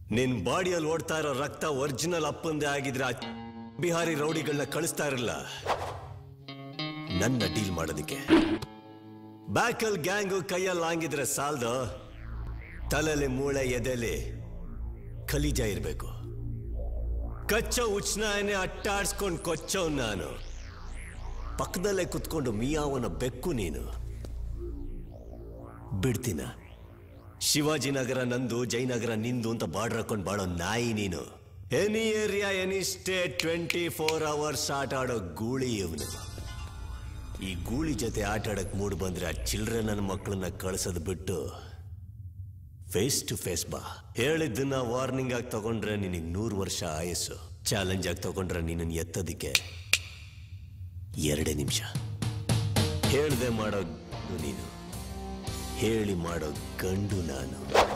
ನಿನ್ ಬಾಡಿಯಲ್ಲಿ ಓಡ್ತಾ ಇರೋ ರಕ್ತ ಒರಿಜಿನಲ್ ಅಪ್ಪಂದೇ ಆಗಿದ್ರೆ ಆ ಬಿಹಾರಿ ರೌಡಿಗಳನ್ನ ಕಳಿಸ್ತಾ ಇರಲ್ಲ ನನ್ನ ಡೀಲ್ ಮಾಡೋದಕ್ಕೆ ಬ್ಯಾಕಲ್ ಗ್ಯಾಂಗು ಕೈಯಲ್ಲಿ ಹಂಗಿದ್ರೆ ಸಾಲ್ದು ತಲೆಲಿ ಮೂಳೆ ಎದೆಲಿ ಖಲೀಜ ಇರಬೇಕು ಕಚ್ಚೋ ಉಚ್ನಾಯನೆ ಅಟ್ಟಾಡ್ಸ್ಕೊಂಡು ಕೊಚ್ಚೋ ನಾನು ಪಕ್ಕದಲ್ಲೇ ಕುತ್ಕೊಂಡು ಮಿಯಾವನ ಬೆಕ್ಕು ನೀನು ಬಿಡ್ತೀನ ಶಿವಾಜಿನಗರ ನಂದು ಜಯನಗರ ನಿಂದು ಅಂತ ಬಾರ್ಡರ್ ಹಾಕೊಂಡು ಬಾಳೋ ನಾಯಿ ನೀನು any area any state twenty four hours ಆಟ ಆಡೋ ಗೂಳಿ ಇವನು ಈ ಗೂಳಿ ಜೊತೆ ಆಟ ಆಡಕ್ ಮೂಡ್ ಬಂದ್ರೆ ಆ ಚಿಲ್ಡ್ರೆ ನನ್ನ ಮಕ್ಕಳನ್ನ ಕಳ್ಸೋದು ಬಿಟ್ಟು ಫೇಸ್ ಟು ಫೇಸ್ ಬಾ ಹೇಳಿದ್ದನ್ನ ವಾರ್ನಿಂಗ್ ಆಗಿ ತಗೊಂಡ್ರೆ ನಿನಗೆ ನೂರು ವರ್ಷ ಆಯಸ್ಸು ಚಾಲೆಂಜ್ ಆಗಿ ತಗೊಂಡ್ರೆ ನಿನ್ನನ್ನು ಎತ್ತೋದಿಕ್ಕೆ ಎರಡೇ ನಿಮಿಷ ಹೇಳ್ದೆ ಮಾಡೋ ನೀನು ಹೇಳಿ ಮಾಡೋ ಗಂಡು ನಾನು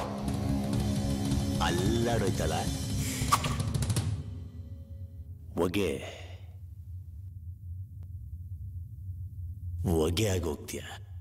ಅಲ್ಲಾಡೋಯ್ತಲ್ಲ ಹೊಗೆ ಹೊಗೆ ಆಗೋಗ್ತೀಯ